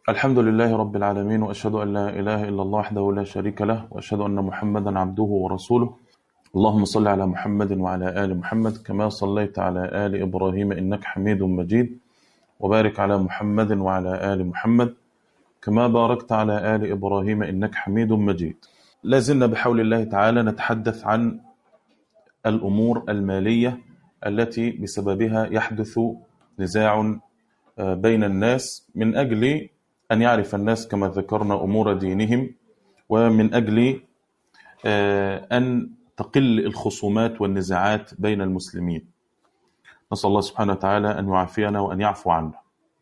الحمد لله رب العالمين وأشهد أن لا إله إلا الله وحده لا شريك له وأشهد أن محمدا عبده ورسوله اللهم صل على محمد وعلى آل محمد كما صليت على آل إبراهيم إنك حميد مجيد وبارك على محمد وعلى آل محمد كما باركت على آل إبراهيم إنك حميد مجيد لازلنا بحول الله تعالى نتحدث عن الأمور المالية التي بسببها يحدث نزاع بين الناس من أجل أن يعرف الناس كما ذكرنا أمور دينهم ومن أجل أن تقل الخصومات والنزاعات بين المسلمين نسأل الله سبحانه وتعالى أن يعافينا وأن يعفو عنا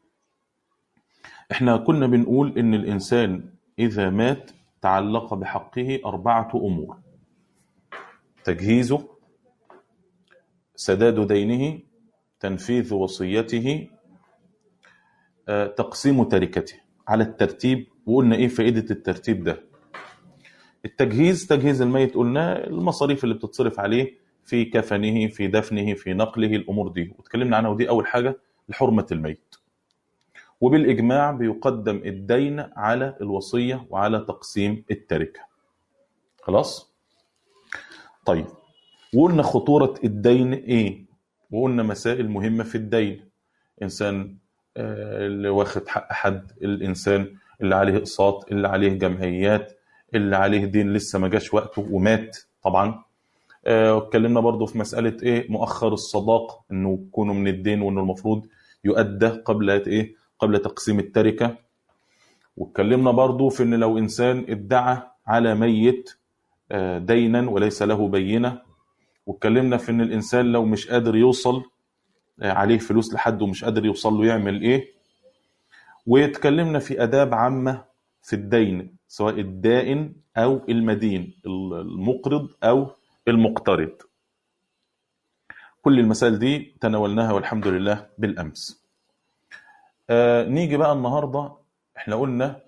احنا كنا بنقول إن الإنسان إذا مات تعلق بحقه أربعة أمور تجهيزه سداد دينه تنفيذ وصيته تقسيم تركته على الترتيب وقلنا ايه فائدة الترتيب ده التجهيز تجهيز الميت قلنا المصاريف اللي بتتصرف عليه في كفنه في دفنه في نقله الامور دي واتكلمنا عنها ودي اول حاجة لحرمة الميت وبالاجماع بيقدم الدين على الوصية وعلى تقسيم التركة خلاص طيب وقلنا خطورة الدين ايه وقلنا مسائل مهمة في الدين انسان اللي واخد حق حد الانسان اللي عليه اقساط اللي عليه جمعيات اللي عليه دين لسه ما جاش وقته ومات طبعا اتكلمنا برضو في مساله ايه مؤخر الصداق انه يكونوا من الدين وانه المفروض يؤدى قبل ايه قبل تقسيم التركه واتكلمنا برضو في ان لو انسان ادعى على ميت دينا وليس له بينه واتكلمنا في ان الانسان لو مش قادر يوصل عليه فلوس لحد ومش قادر يوصل له يعمل ايه واتكلمنا في اداب عامه في الدين سواء الدائن او المدين المقرض او المقترض كل المسائل دي تناولناها والحمد لله بالامس آه نيجي بقى النهارده احنا قلنا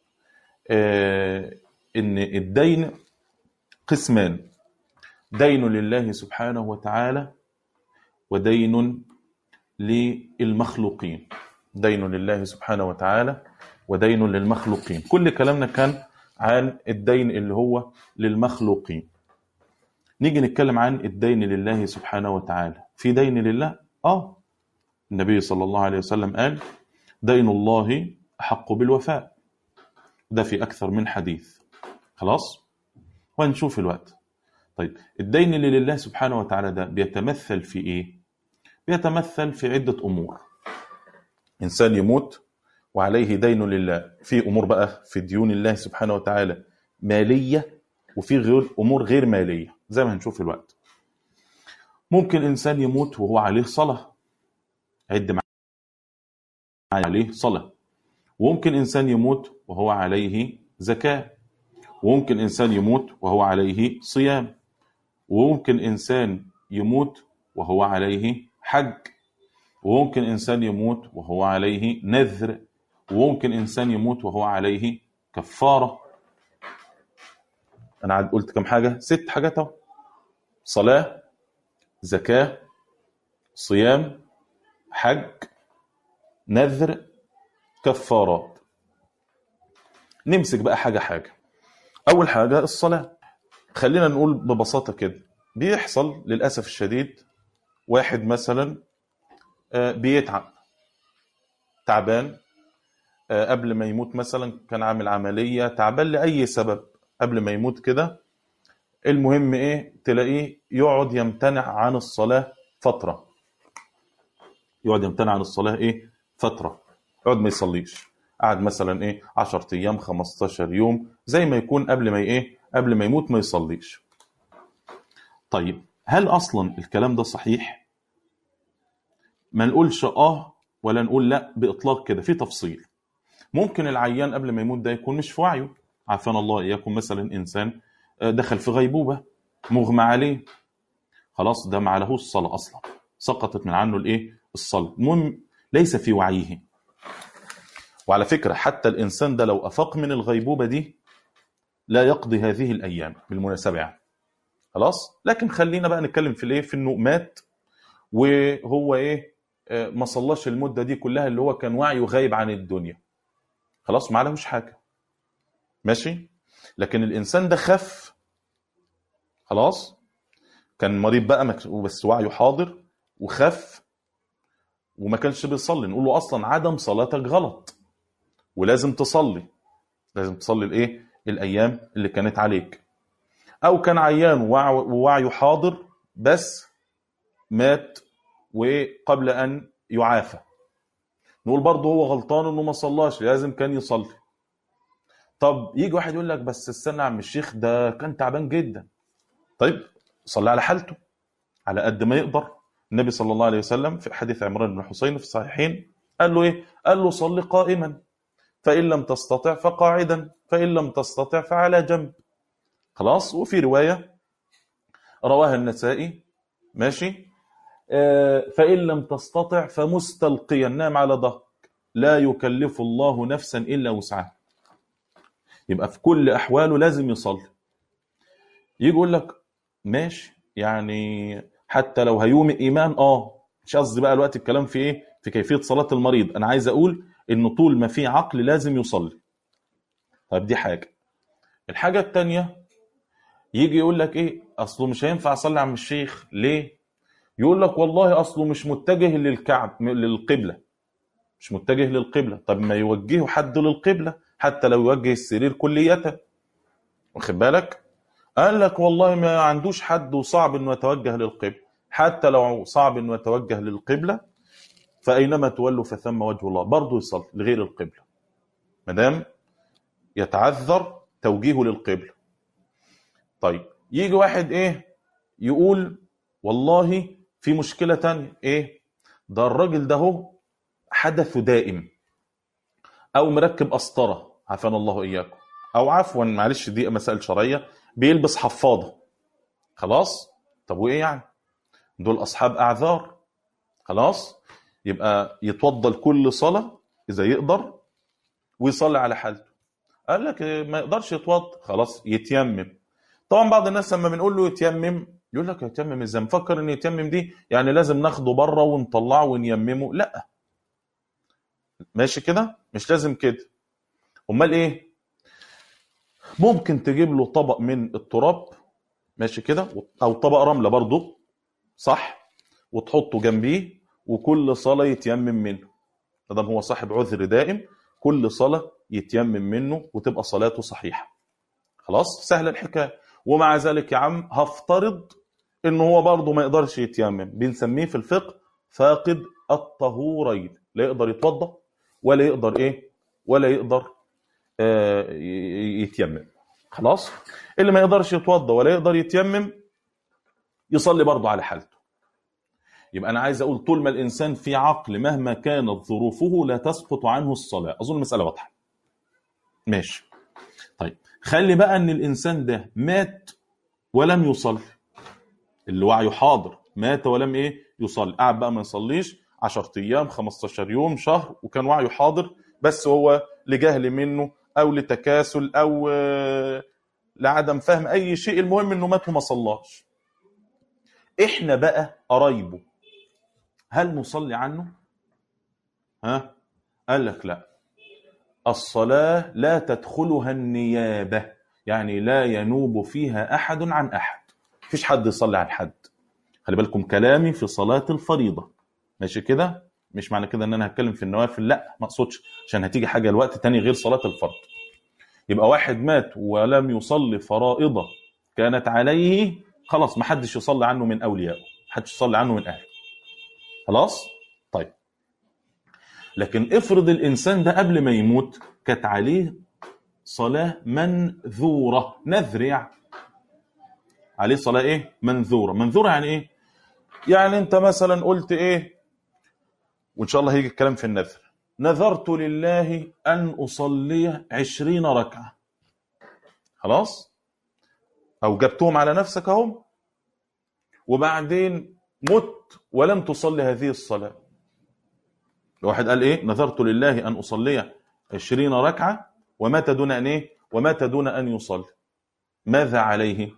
آه ان الدين قسمان دين لله سبحانه وتعالى ودين للمخلوقين دين لله سبحانه وتعالى ودين للمخلوقين كل كلامنا كان عن الدين اللي هو للمخلوقين نيجي نتكلم عن الدين لله سبحانه وتعالى في دين لله اه النبي صلى الله عليه وسلم قال دين الله أحق بالوفاء ده في أكثر من حديث خلاص وهنشوف الوقت طيب الدين اللي لله سبحانه وتعالى ده بيتمثل في ايه بيتمثل في عدة أمور إنسان يموت وعليه دين لله في أمور بقى في ديون الله سبحانه وتعالى مالية وفي غير أمور غير مالية زي ما هنشوف الوقت ممكن إنسان يموت وهو عليه صلاة عد معايا عليه صلاة وممكن إنسان يموت وهو عليه زكاة وممكن إنسان يموت وهو عليه صيام وممكن إنسان يموت وهو عليه حج وممكن إنسان يموت وهو عليه نذر وممكن إنسان يموت وهو عليه كفارة أنا عاد قلت كم حاجة ست حاجات أهو صلاة زكاة صيام حج نذر كفارات نمسك بقى حاجة حاجة أول حاجة الصلاة خلينا نقول ببساطة كده بيحصل للأسف الشديد واحد مثلا بيتعب تعبان قبل ما يموت مثلا كان عامل عملية تعبان لأي سبب قبل ما يموت كده المهم ايه تلاقيه يقعد يمتنع عن الصلاة فترة يقعد يمتنع عن الصلاة ايه فترة يقعد ما يصليش قعد مثلا ايه 10 ايام 15 يوم زي ما يكون قبل ما ايه قبل ما يموت ما يصليش طيب هل اصلا الكلام ده صحيح ما نقولش اه ولا نقول لا باطلاق كده في تفصيل ممكن العيان قبل ما يموت ده يكون مش في وعيه عافانا الله اياكم مثلا انسان دخل في غيبوبه مغمى عليه خلاص ده ما عليهوش الصلاه اصلا سقطت من عنه الايه الصلاه المهم ليس في وعيه وعلى فكره حتى الانسان ده لو افاق من الغيبوبه دي لا يقضي هذه الايام بالمناسبه يعني خلاص لكن خلينا بقى نتكلم في الايه في انه مات وهو ايه ما صلاش المده دي كلها اللي هو كان وعيه غايب عن الدنيا خلاص ما عليهوش حاجه ماشي لكن الانسان ده خف خلاص كان مريض بقى مك- بس وعيه حاضر وخف وما كانش بيصلي نقول له اصلا عدم صلاتك غلط ولازم تصلي لازم تصلي الايه الايام اللي كانت عليك او كان عيان ووع- ووعيه حاضر بس مات وقبل ان يعافى نقول برضه هو غلطان انه ما صلاش لازم كان يصلي طب يجي واحد يقول لك بس استنى يا عم الشيخ ده كان تعبان جدا طيب صلي على حالته على قد ما يقدر النبي صلى الله عليه وسلم في حديث عمران بن حسين في الصحيحين قال له ايه قال له صل قائما فان لم تستطع فقاعدا فان لم تستطع فعلى جنب خلاص وفي روايه رواها النسائي ماشي آه، فان لم تستطع فمستلقيا نام على ظهرك لا يكلف الله نفسا الا وسعها يبقى في كل احواله لازم يصلي يجي يقول لك ماشي يعني حتى لو هيومئ ايمان اه مش قصدي بقى الوقت الكلام في ايه في كيفيه صلاه المريض انا عايز اقول ان طول ما في عقل لازم يصلي طيب دي حاجه الحاجه الثانيه يجي يقول لك ايه اصله مش هينفع اصلي عم الشيخ ليه يقول لك والله اصله مش متجه للكعب للقبله مش متجه للقبله طب ما يوجهه حد للقبله حتى لو يوجه السرير كليته واخد بالك قال لك والله ما عندوش حد وصعب انه يتوجه للقبله حتى لو صعب انه يتوجه للقبله فاينما تولوا فثم وجه الله برضه يصلي لغير القبله ما دام يتعذر توجيهه للقبله طيب يجي واحد ايه يقول والله في مشكله تانية ايه ده الراجل ده هو حدث دائم او مركب قسطره عافانا الله اياكم او عفوا معلش دي مسائل شرعيه بيلبس حفاضه خلاص طب وايه يعني دول اصحاب اعذار خلاص يبقى يتوضى لكل صلاه اذا يقدر ويصلي على حالته قال لك إيه، ما يقدرش يتوضى خلاص يتيمم طبعا بعض الناس لما بنقول له يتيمم يقول لك يتيمم ازاي مفكر ان يتيمم دي يعني لازم ناخده بره ونطلعه ونيممه لا ماشي كده مش لازم كده امال ايه ممكن تجيب له طبق من التراب ماشي كده او طبق رمله برضه صح وتحطه جنبيه وكل صلاه يتيمم منه ما هو صاحب عذر دائم كل صلاه يتيمم منه وتبقى صلاته صحيحه خلاص سهله الحكايه ومع ذلك يا عم هفترض ان هو برضه ما يقدرش يتيمم بنسميه في الفقه فاقد الطهورين لا يقدر يتوضا ولا يقدر ايه ولا يقدر آه، ي- يتيمم خلاص اللي ما يقدرش يتوضا ولا يقدر يتيمم يصلي برضه على حالته يبقى انا عايز اقول طول ما الانسان في عقل مهما كانت ظروفه لا تسقط عنه الصلاه اظن المساله واضحه ماشي طيب خلي بقى ان الانسان ده مات ولم يصلي اللي وعيه حاضر مات ولم ايه يصلي قعد بقى ما يصليش 10 ايام 15 يوم شهر وكان وعيه حاضر بس هو لجهل منه او لتكاسل او آه، لعدم فهم اي شيء المهم انه مات وما صلاش احنا بقى قرايبه هل نصلي عنه ها قال لك لا الصلاة لا تدخلها النيابة يعني لا ينوب فيها أحد عن أحد مفيش حد يصلي عن حد خلي بالكم كلامي في صلاة الفريضة ماشي كده مش معنى كده ان انا هتكلم في النوافل لا ما اقصدش عشان هتيجي حاجه الوقت تاني غير صلاه الفرض يبقى واحد مات ولم يصلي فرائضه كانت عليه خلاص ما حدش يصلي عنه من اوليائه ما حدش يصلي عنه من اهله خلاص طيب لكن افرض الانسان ده قبل ما يموت كانت عليه صلاه منذوره نذر يعني عليه صلاه ايه منذوره منذوره يعني ايه يعني انت مثلا قلت ايه وان شاء الله هيجي الكلام في النذر نذرت لله ان اصلي عشرين ركعه خلاص او جبتهم على نفسك اهم وبعدين مت ولم تصلي هذه الصلاه واحد قال ايه نذرت لله ان اصلي عشرين ركعه ومات دون ان ايه ومات دون ان يصلي ماذا عليه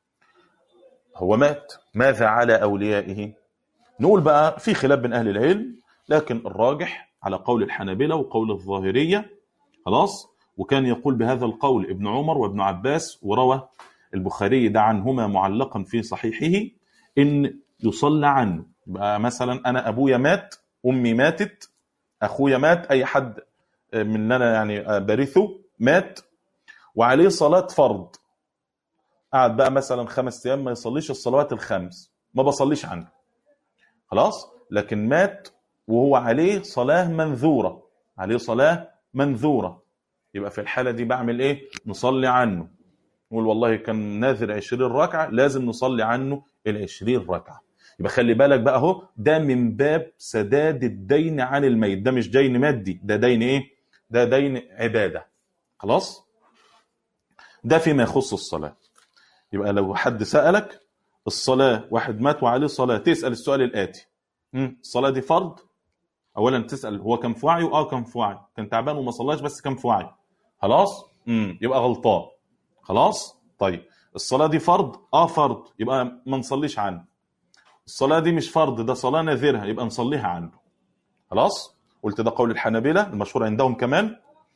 هو مات ماذا على اوليائه نقول بقى في خلاف بين اهل العلم لكن الراجح على قول الحنابلة وقول الظاهرية خلاص وكان يقول بهذا القول ابن عمر وابن عباس وروى البخاري ده عنهما معلقا في صحيحه ان يصلى عنه يبقى مثلا انا ابويا مات امي ماتت اخويا مات اي حد مننا يعني برثه مات وعليه صلاه فرض قعد بقى مثلا خمس ايام ما يصليش الصلوات الخمس ما بصليش عنه خلاص لكن مات وهو عليه صلاه منذوره عليه صلاه منذوره يبقى في الحاله دي بعمل ايه نصلي عنه نقول والله كان ناذر 20 ركعه لازم نصلي عنه ال 20 ركعه يبقى خلي بالك بقى اهو ده من باب سداد الدين عن الميت ده مش دين مادي ده دين ايه ده دين عباده خلاص ده فيما يخص الصلاه يبقى لو حد سالك الصلاه واحد مات وعليه صلاه تسال السؤال الاتي مم، الصلاه دي فرض اولا تسال هو كان في وعي اه كان في وعي كان تعبان وما صلاش بس كان في وعي خلاص امم يبقى غلطان خلاص طيب الصلاه دي فرض اه فرض يبقى ما نصليش عنه الصلاه دي مش فرض ده صلاه نذرها يبقى نصليها عنه خلاص قلت ده قول الحنابلة المشهور عندهم كمان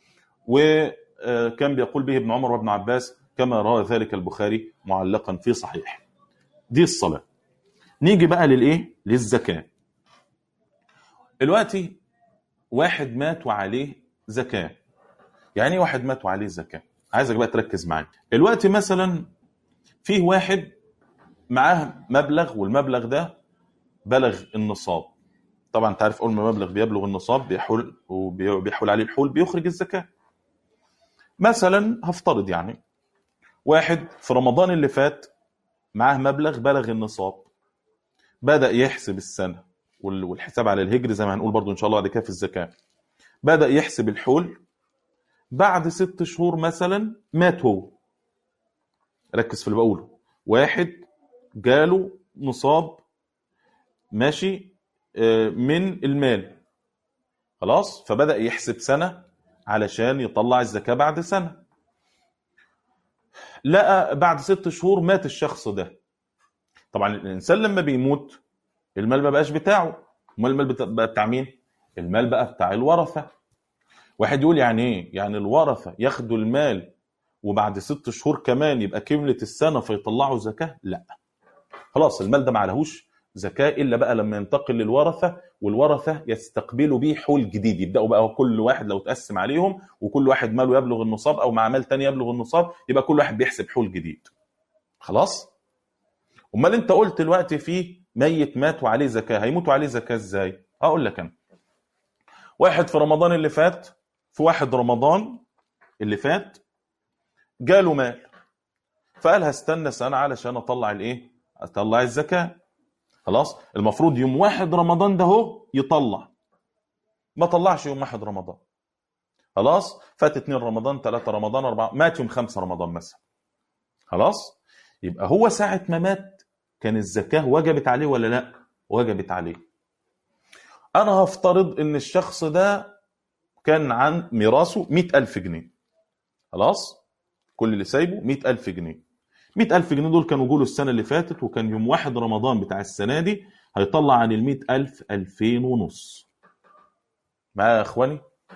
وكان بيقول به ابن عمر وابن عباس كما روى ذلك البخاري معلقا في صحيح دي الصلاة نيجي بقى للإيه للزكاة دلوقتي واحد مات وعليه زكاة يعني ايه واحد مات وعليه زكاة عايزك بقى تركز معايا دلوقتي مثلا فيه واحد معاه مبلغ والمبلغ ده بلغ النصاب طبعا انت عارف اول ما مبلغ بيبلغ النصاب بيحول وبيحول عليه الحول بيخرج الزكاه مثلا هفترض يعني واحد في رمضان اللي فات معاه مبلغ بلغ النصاب بدا يحسب السنه وال- والحساب على الهجر زي ما هنقول برضو ان شاء الله بعد كده في الزكاه بدا يحسب الحول بعد ست شهور مثلا مات هو ركز في اللي بقوله واحد جاله نصاب ماشي آه، من المال خلاص فبدأ يحسب سنة علشان يطلع الزكاة بعد سنة لقى بعد ست شهور مات الشخص ده طبعا الإنسان لما بيموت المال ما بقاش بتاعه امال المال بتا- بقى بتاع مين المال بقى بتاع الورثة واحد يقول يعني ايه يعني الورثة ياخدوا المال وبعد ست شهور كمان يبقى كملت السنة فيطلعوا زكاة لا خلاص المال ده ما عليهوش زكاة إلا بقى لما ينتقل للورثة والورثة يستقبلوا بيه حول جديد يبدأوا بقى كل واحد لو تقسم عليهم وكل واحد ماله يبلغ النصاب أو مع مال تاني يبلغ النصاب يبقى كل واحد بيحسب حول جديد خلاص أمال أنت قلت دلوقتي في ميت مات وعليه زكاة هيموت وعليه زكاة إزاي أقول لك أنا واحد في رمضان اللي فات في واحد رمضان اللي فات جاله مال فقال هستنى سنة علشان أطلع الإيه أطلع الزكاة خلاص المفروض يوم واحد رمضان ده هو يطلع ما طلعش يوم واحد رمضان خلاص فات اتنين رمضان ثلاثة رمضان أربعة مات يوم خمسة رمضان مثلا خلاص يبقى هو ساعة ما مات كان الزكاة وجبت عليه ولا لا وجبت عليه أنا هفترض إن الشخص ده كان عن ميراثه مئة ألف جنيه خلاص كل اللي سايبه مئة ألف جنيه مئة ألف جنيه دول كانوا جوله السنة اللي فاتت وكان يوم واحد رمضان بتاع السنة دي هيطلع عن المئة ألف ألفين ونص معايا يا إخواني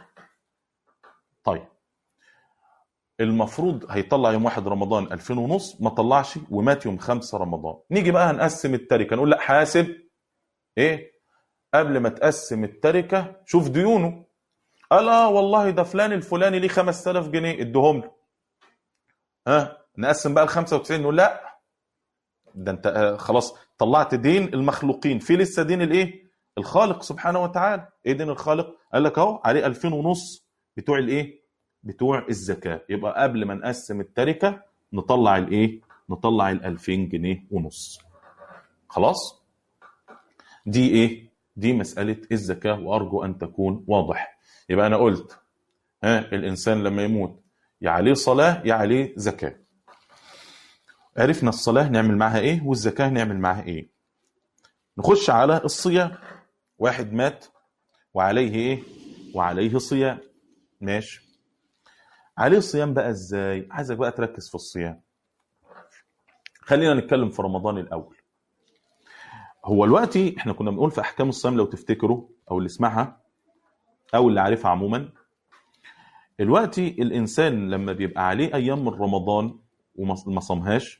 طيب المفروض هيطلع يوم واحد رمضان ألفين ونص ما طلعش ومات يوم خمسة رمضان نيجي بقى هنقسم التركة نقول لا حاسب ايه قبل ما تقسم التركة شوف ديونه قال اه والله ده فلان الفلاني ليه 5000 جنيه اديهم له ها نقسم بقى ال 95 نقول لا ده انت آه، خلاص طلعت دين المخلوقين في لسه دين الايه الخالق سبحانه وتعالى ايه دين الخالق قال لك اهو عليه 2000 ونص بتوع الايه بتوع الزكاه يبقى قبل ما نقسم التركه نطلع الايه نطلع ال 2000 جنيه ونص خلاص دي ايه دي مساله الزكاه وارجو ان تكون واضح يبقى انا قلت ها الانسان لما يموت يا عليه صلاه يا عليه زكاه عرفنا الصلاة نعمل معها ايه والزكاة نعمل معها ايه نخش على الصيام واحد مات وعليه ايه وعليه صيام ماشي عليه صيام بقى ازاي عايزك بقى تركز في الصيام خلينا نتكلم في رمضان الاول هو دلوقتي احنا كنا بنقول في احكام الصيام لو تفتكروا او اللي سمعها او اللي عارفها عموما دلوقتي الانسان لما بيبقى عليه ايام من رمضان وما ما صامهاش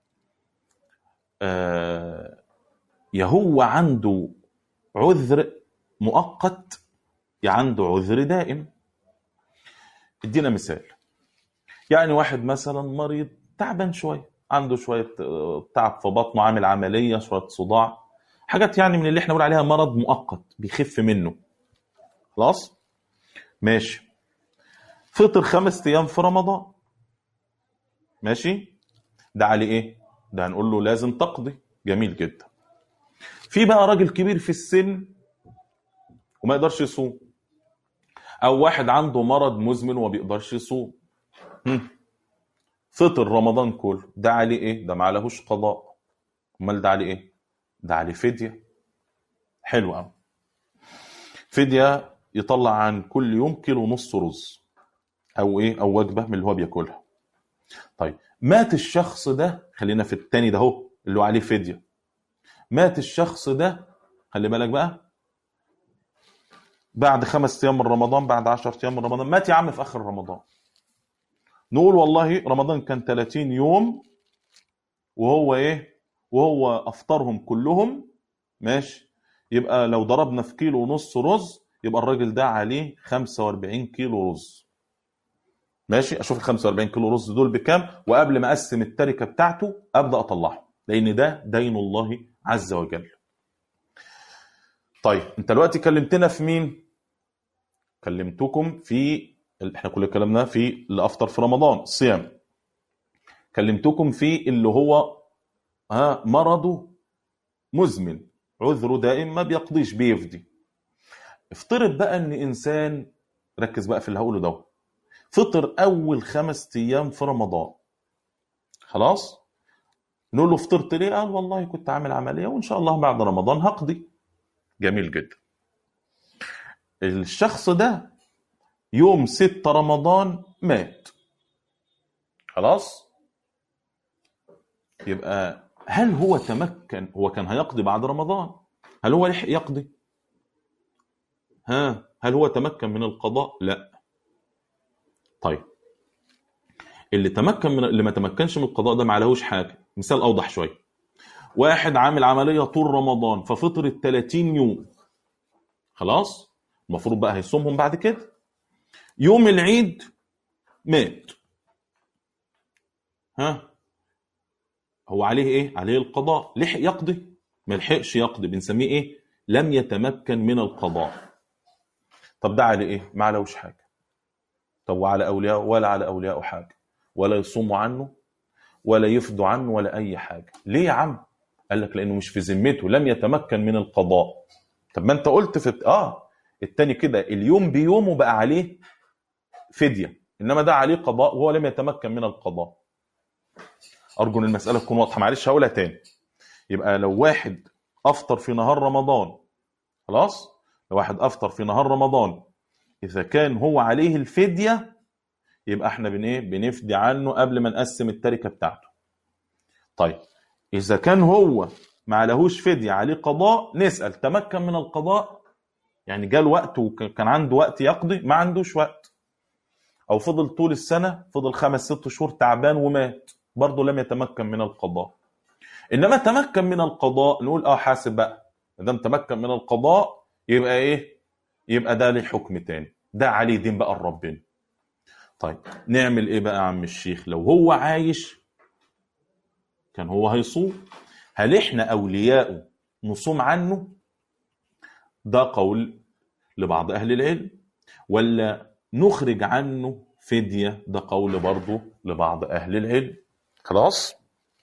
آه، يا هو عنده عذر مؤقت يا عنده عذر دائم ادينا مثال يعني واحد مثلا مريض تعبان شويه عنده شويه آه، تعب في بطنه عامل عمليه شويه صداع حاجات يعني من اللي احنا بنقول عليها مرض مؤقت بيخف منه خلاص ماشي فطر خمس ايام في رمضان ماشي ده عليه ايه ده هنقول له لازم تقضي جميل جدا في بقى راجل كبير في السن وما يقدرش يصوم او واحد عنده مرض مزمن وما بيقدرش يصوم هم. فطر رمضان كله ده عليه ايه ده ما عليهوش قضاء امال ده عليه ايه ده عليه فديه حلو قوي فديه يطلع عن كل يوم كيلو ونص رز او ايه او وجبه من اللي هو بياكلها طيب مات الشخص ده خلينا في التاني ده اهو اللي هو عليه فديه مات الشخص ده خلي بالك بقى بعد خمس ايام من رمضان بعد 10 ايام من رمضان مات يا عم في اخر رمضان نقول والله رمضان كان 30 يوم وهو ايه وهو افطرهم كلهم ماشي يبقى لو ضربنا في كيلو ونص رز يبقى الراجل ده عليه 45 كيلو رز ماشي اشوف ال 45 كيلو رز دول بكام وقبل ما اقسم التركه بتاعته ابدا اطلعه لان ده دين الله عز وجل طيب انت دلوقتي كلمتنا في مين كلمتكم في احنا كل كلامنا في اللي افطر في رمضان الصيام كلمتكم في اللي هو ها مرضه مزمن عذره دائم ما بيقضيش بيفدي افترض بقى ان انسان ركز بقى في اللي هقوله ده فطر اول خمس ايام في رمضان خلاص نقول له فطرت ليه قال والله كنت عامل عمليه وان شاء الله بعد رمضان هقضي جميل جدا الشخص ده يوم ستة رمضان مات خلاص يبقى هل هو تمكن هو كان هيقضي بعد رمضان هل هو لحق يقضي ها هل هو تمكن من القضاء لا طيب اللي تمكن من اللي ما تمكنش من القضاء ده ما عليهوش حاجه مثال اوضح شويه واحد عامل عمليه طول رمضان ففطر ال 30 يوم خلاص المفروض بقى هيصومهم بعد كده يوم العيد مات ها هو عليه ايه عليه القضاء لحق يقضي ما لحقش يقضي بنسميه ايه لم يتمكن من القضاء طب ده عليه ايه ما عليهوش حاجه طب وعلى اولياء ولا على اولياء حاجه ولا يصوموا عنه ولا يفدوا عنه ولا اي حاجه ليه يا عم قال لك لانه مش في ذمته لم يتمكن من القضاء طب ما انت قلت في اه التاني كده اليوم بيومه بقى عليه فديه انما ده عليه قضاء وهو لم يتمكن من القضاء ارجو ان المساله تكون واضحه معلش هقولها تاني يبقى لو واحد افطر في نهار رمضان خلاص لو واحد افطر في نهار رمضان اذا كان هو عليه الفديه يبقى احنا بن ايه بنفدي عنه قبل ما نقسم التركه بتاعته طيب اذا كان هو ما عليهوش فديه عليه قضاء نسال تمكن من القضاء يعني جاء الوقت وكان عنده وقت يقضي ما عندوش وقت او فضل طول السنه فضل خمس ست شهور تعبان ومات برضه لم يتمكن من القضاء انما تمكن من القضاء نقول اه حاسب بقى ما دام تمكن من القضاء يبقى ايه يبقى ده ليه حكم تاني ده عليه دين بقى لربنا طيب نعمل ايه بقى يا عم الشيخ لو هو عايش كان هو هيصوم هل احنا اولياءه نصوم عنه ده قول لبعض اهل العلم ولا نخرج عنه فدية ده قول برضه لبعض اهل العلم خلاص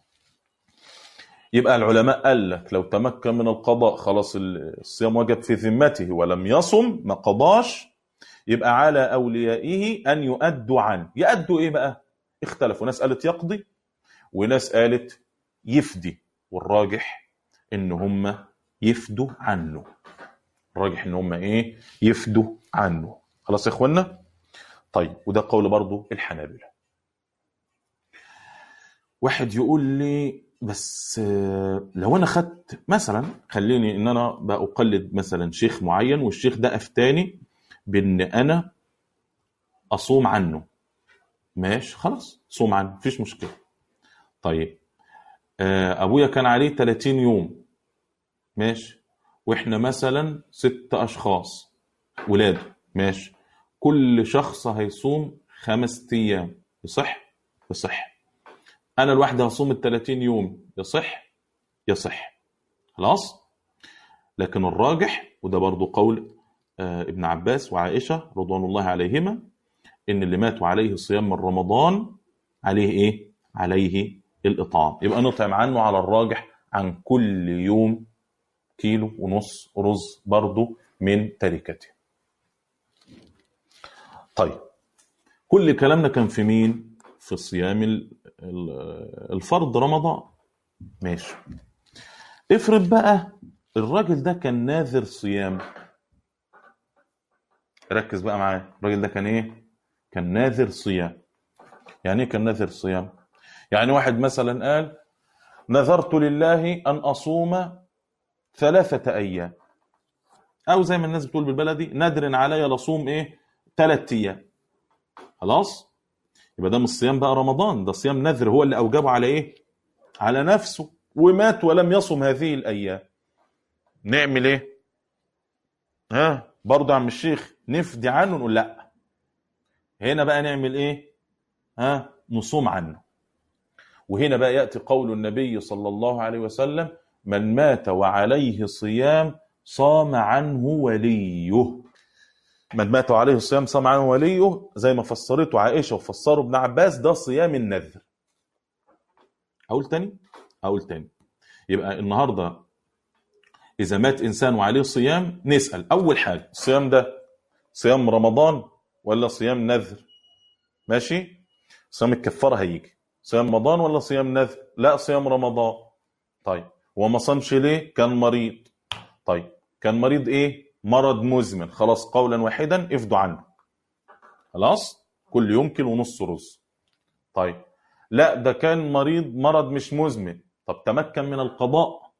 يبقى العلماء قال لك لو تمكن من القضاء خلاص الصيام وجب في ذمته ولم يصم ما قضاش يبقى على اوليائه ان يؤدوا عنه يؤدوا ايه بقى اختلفوا ناس قالت يقضي وناس قالت يفدي والراجح ان هم يفدوا عنه الراجح ان هم ايه يفدوا عنه خلاص يا اخوانا طيب وده قول برضو الحنابلة واحد يقول لي بس لو انا خدت مثلا خليني ان انا بقلد مثلا شيخ معين والشيخ ده افتاني بان انا اصوم عنه ماشي خلاص صوم عنه مفيش مشكله طيب آه، ابويا كان عليه 30 يوم ماشي واحنا مثلا ست اشخاص ولاده ماشي كل شخص هيصوم خمس ايام يصح يصح انا الواحده هصوم ال 30 يوم يصح يصح خلاص لكن الراجح وده برضو قول آه، ابن عباس وعائشه رضوان الله عليهما ان اللي مات وعليه صيام من رمضان عليه ايه عليه الاطعام يبقى نطعم عنه على الراجح عن كل يوم كيلو ونص رز برضو من تركته طيب كل كلامنا كان في مين في صيام ال- ال- الفرض رمضان ماشي افرض بقى الراجل ده كان ناذر صيام ركز بقى معايا الراجل ده كان ايه كان ناذر صيام يعني ايه كان ناذر صيام يعني واحد مثلا قال نذرت لله ان اصوم ثلاثة ايام او زي ما الناس بتقول بالبلدي نادر عليا لصوم ايه ثلاث ايام خلاص يبقى ده مش صيام بقى رمضان ده صيام نذر هو اللي اوجبه على ايه على نفسه ومات ولم يصم هذه الايام نعمل ايه ها برضه يا عم الشيخ نفدي عنه نقول لا هنا بقى نعمل ايه ها نصوم عنه وهنا بقى ياتي قول النبي صلى الله عليه وسلم من مات وعليه صيام صام عنه وليه من مات وعليه الصيام صام عنه وليه زي ما فسرته عائشه وفسره ابن عباس ده صيام النذر اقول تاني اقول تاني يبقى النهارده اذا مات انسان وعليه صيام نسال اول حاجه الصيام ده صيام رمضان ولا صيام نذر ماشي صيام الكفاره هيجي صيام رمضان ولا صيام نذر لا صيام رمضان طيب هو ما صامش ليه كان مريض طيب كان مريض ايه مرض مزمن خلاص قولا واحدا افدوا عنه خلاص كل يوم كيلو ونص رز طيب لا ده كان مريض مرض مش مزمن طب تمكن من القضاء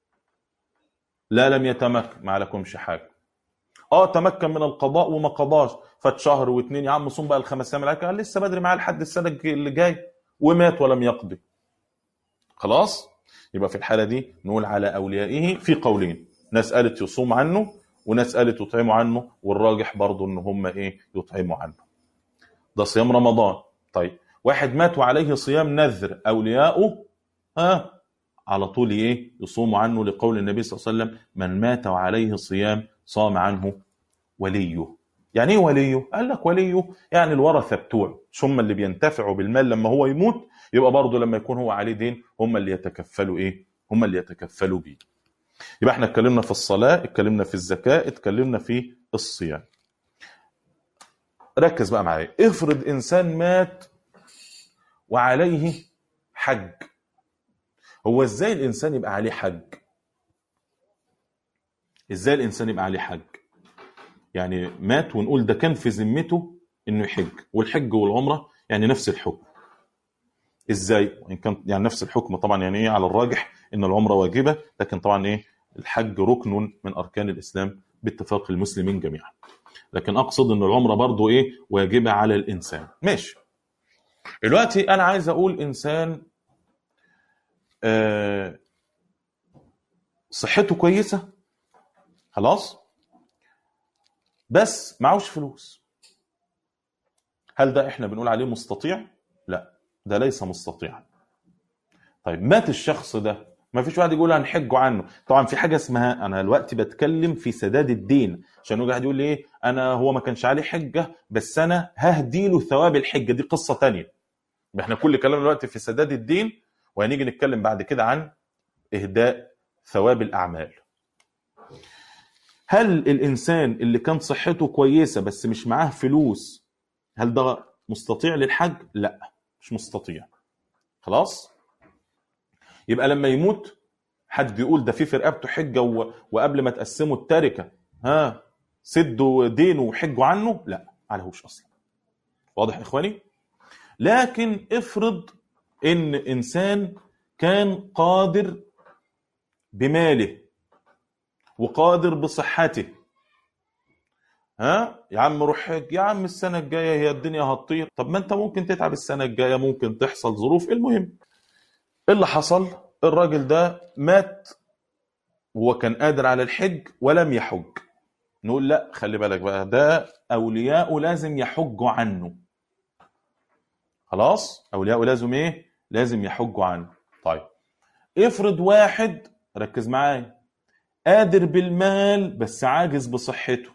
لا لم يتمكن ما عليكمش حاجه اه تمكن من القضاء وما قضاش فات شهر واتنين يا عم صوم بقى الخمس ايام العكا قال لسه بدري معاه لحد السنه اللي جاي ومات ولم يقضي خلاص يبقى في الحاله دي نقول على اوليائه في قولين ناس قالت يصوم عنه وناس قالت يطعموا عنه والراجح برضه ان هم ايه يطعموا عنه ده صيام رمضان طيب واحد مات وعليه صيام نذر اولياؤه ها على طول ايه يصوموا عنه لقول النبي صلى الله عليه وسلم من مات وعليه صيام صام عنه وليه يعني ايه وليه قال لك وليه يعني الورثه بتوعه مش هم اللي بينتفعوا بالمال لما هو يموت يبقى برضه لما يكون هو عليه دين هم اللي يتكفلوا ايه هم اللي يتكفلوا بيه يبقى احنا اتكلمنا في الصلاه اتكلمنا في الزكاه اتكلمنا في الصيام ركز بقى معايا افرض انسان مات وعليه حج هو ازاي الانسان يبقى عليه حج ازاي الانسان يبقى عليه حج يعني مات ونقول ده كان في ذمته انه يحج والحج والعمره يعني نفس الحكم ازاي وان كان يعني نفس الحكم طبعا يعني ايه على الراجح ان العمره واجبه لكن طبعا ايه الحج ركن من اركان الاسلام باتفاق المسلمين جميعا لكن اقصد ان العمره برضو ايه واجبه على الانسان ماشي دلوقتي انا عايز اقول انسان آه صحته كويسه خلاص بس معهوش فلوس هل ده احنا بنقول عليه مستطيع لا ده ليس مستطيعا طيب مات الشخص ده ما فيش واحد يقول هنحجه عنه طبعا في حاجه اسمها انا دلوقتي بتكلم في سداد الدين عشان واحد يقول لي ايه انا هو ما كانش عليه حجه بس انا ههدي له ثواب الحجه دي قصه تانية احنا كل كلام دلوقتي في سداد الدين وهنيجي نتكلم بعد كده عن اهداء ثواب الاعمال هل الانسان اللي كان صحته كويسه بس مش معاه فلوس هل ده مستطيع للحج لا مش مستطيع خلاص يبقى لما يموت حد يقول ده في في رقبته حجه و... وقبل ما تقسموا التركه ها سدوا دينه وحجوا عنه لا عليهوش اصلا واضح يا اخواني لكن افرض ان انسان كان قادر بماله وقادر بصحته ها يا عم روح حج يا عم السنه الجايه هي الدنيا هتطير طب ما انت ممكن تتعب السنه الجايه ممكن تحصل ظروف المهم إيه اللي حصل الراجل ده مات وهو كان قادر على الحج ولم يحج نقول لا خلي بالك بقى ده اولياءه لازم يحجوا عنه خلاص اولياءه لازم ايه لازم يحجوا عنه طيب افرض واحد ركز معايا قادر بالمال بس عاجز بصحته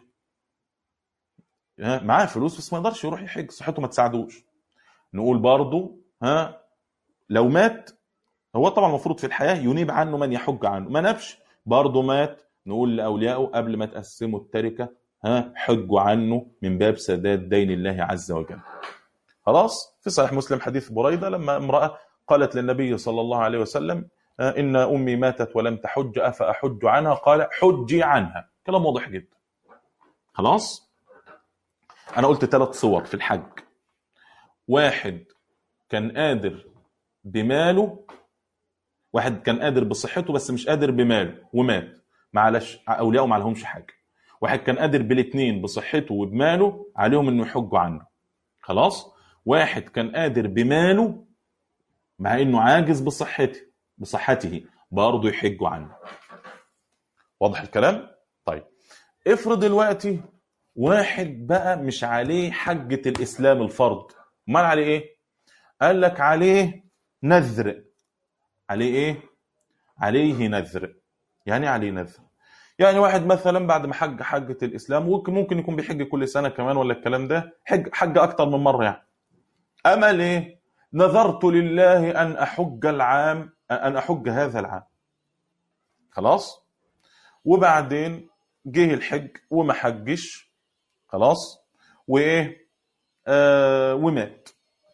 ها، معاه فلوس بس ما يقدرش يروح يحج صحته ما تساعدوش نقول برضه ها لو مات هو طبعا المفروض في الحياه ينيب عنه من يحج عنه ما نابش برضه مات نقول لاوليائه قبل ما تقسموا التركه ها حجوا عنه من باب سداد دين الله عز وجل خلاص في صحيح مسلم حديث بريده لما امراه قالت للنبي صلى الله عليه وسلم آه، ان امي ماتت ولم تحج افاحج عنها قال حجي عنها كلام واضح جدا خلاص انا قلت ثلاث صور في الحج واحد كان قادر بماله واحد كان قادر بصحته بس مش قادر بماله ومات معلش اولياءه ما عليهمش حاجه واحد كان قادر بالاثنين بصحته وبماله عليهم انه يحجوا عنه خلاص واحد كان قادر بماله مع انه عاجز بصحته بصحته برضه يحجوا عنه واضح الكلام طيب افرض دلوقتي واحد بقى مش عليه حجة الإسلام الفرض امال عليه إيه؟ قال لك عليه نذر عليه إيه؟ عليه نذر يعني إيه عليه نذر يعني واحد مثلا بعد ما حج حجة الإسلام ممكن ممكن يكون بيحج كل سنة كمان ولا الكلام ده حج حج أكتر من مرة يعني أمل إيه؟ نذرت لله أن أحج العام أن أحج هذا العام خلاص وبعدين جه الحج وما حجش خلاص وايه آه ومات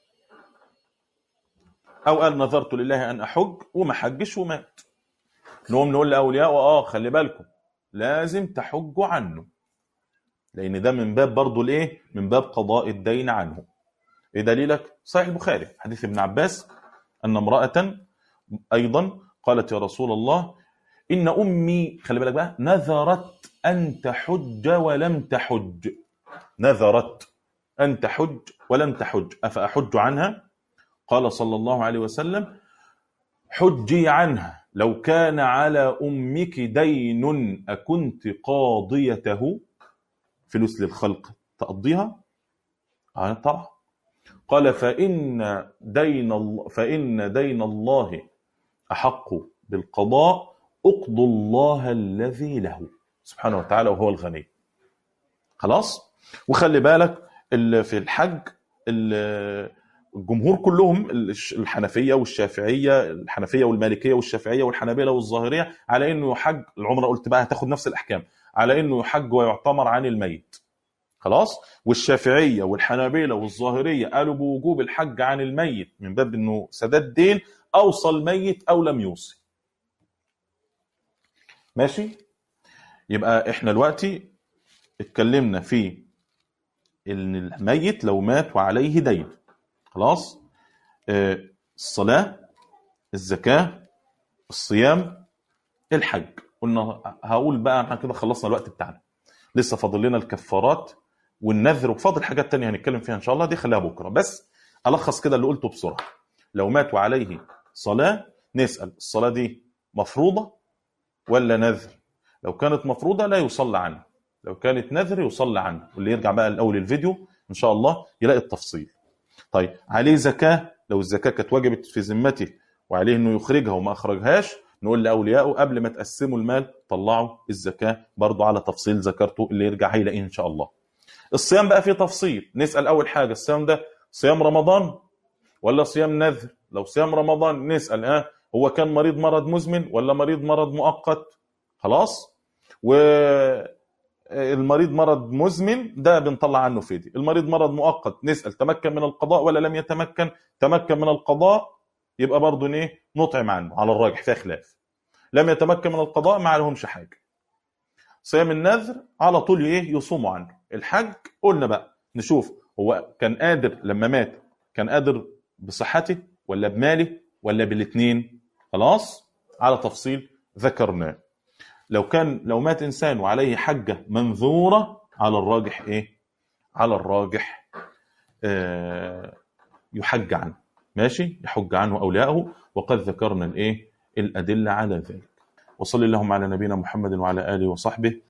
او قال نذرت لله ان احج وما حجش ومات نقوم نقول لاولياء اه خلي بالكم لازم تحجوا عنه لان ده من باب برضه الايه من باب قضاء الدين عنه ايه دليلك صحيح البخاري حديث ابن عباس ان امراه ايضا قالت يا رسول الله ان امي خلي بالك بقى نذرت ان تحج ولم تحج نذرت أن تحج ولم تحج أفأحج عنها قال صلى الله عليه وسلم حجي عنها لو كان على أمك دين أكنت قاضيته فلوس للخلق تقضيها آه طبعا قال فإن دين الله فإن دين الله أحق بالقضاء اقضوا الله الذي له سبحانه وتعالى وهو الغني خلاص وخلي بالك ال- في الحج ال- الجمهور كلهم الش- الحنفيه والشافعيه الحنفيه والمالكيه والشافعيه والحنابله والظاهريه على انه يحج العمره قلت بقى هتاخد نفس الاحكام على انه يحج ويعتمر عن الميت خلاص والشافعيه والحنابله والظاهريه قالوا بوجوب الحج عن الميت من باب انه سداد دين اوصى الميت او لم يوصي ماشي يبقى احنا دلوقتي اتكلمنا في ان الميت لو مات وعليه دين خلاص آه، الصلاة الزكاة الصيام الحج قلنا هقول بقى احنا كده خلصنا الوقت بتاعنا لسه فاضل لنا الكفارات والنذر وفاضل حاجات تانية هنتكلم فيها ان شاء الله دي خليها بكره بس الخص كده اللي قلته بسرعه لو مات وعليه صلاه نسال الصلاه دي مفروضه ولا نذر لو كانت مفروضه لا يصلى عنها لو كانت نذر يصلى عنها واللي يرجع بقى لاول الفيديو ان شاء الله يلاقي التفصيل طيب عليه زكاه لو الزكاه كانت وجبت في ذمته وعليه انه يخرجها وما اخرجهاش نقول لاوليائه قبل ما تقسموا المال طلعوا الزكاه برضه على تفصيل ذكرته اللي يرجع هيلاقيه ان شاء الله الصيام بقى فيه تفصيل نسال اول حاجه الصيام ده صيام رمضان ولا صيام نذر لو صيام رمضان نسال ها آه هو كان مريض مرض مزمن ولا مريض مرض مؤقت خلاص والمريض مرض مزمن ده بنطلع عنه فدية المريض مرض مؤقت نسأل تمكن من القضاء ولا لم يتمكن تمكن من القضاء يبقى برضه ايه نطعم عنه على الراجح فيها خلاف لم يتمكن من القضاء ما عليهمش حاجه صيام النذر على طول ايه يصوموا عنه الحج قلنا بقى نشوف هو كان قادر لما مات كان قادر بصحته ولا بماله ولا بالاثنين خلاص على تفصيل ذكرناه لو كان لو مات انسان وعليه حجه منذوره على الراجح ايه على الراجح آه يحج عنه ماشي يحج عنه اولياءه وقد ذكرنا الايه الادله على ذلك وصلى اللهم على نبينا محمد وعلى اله وصحبه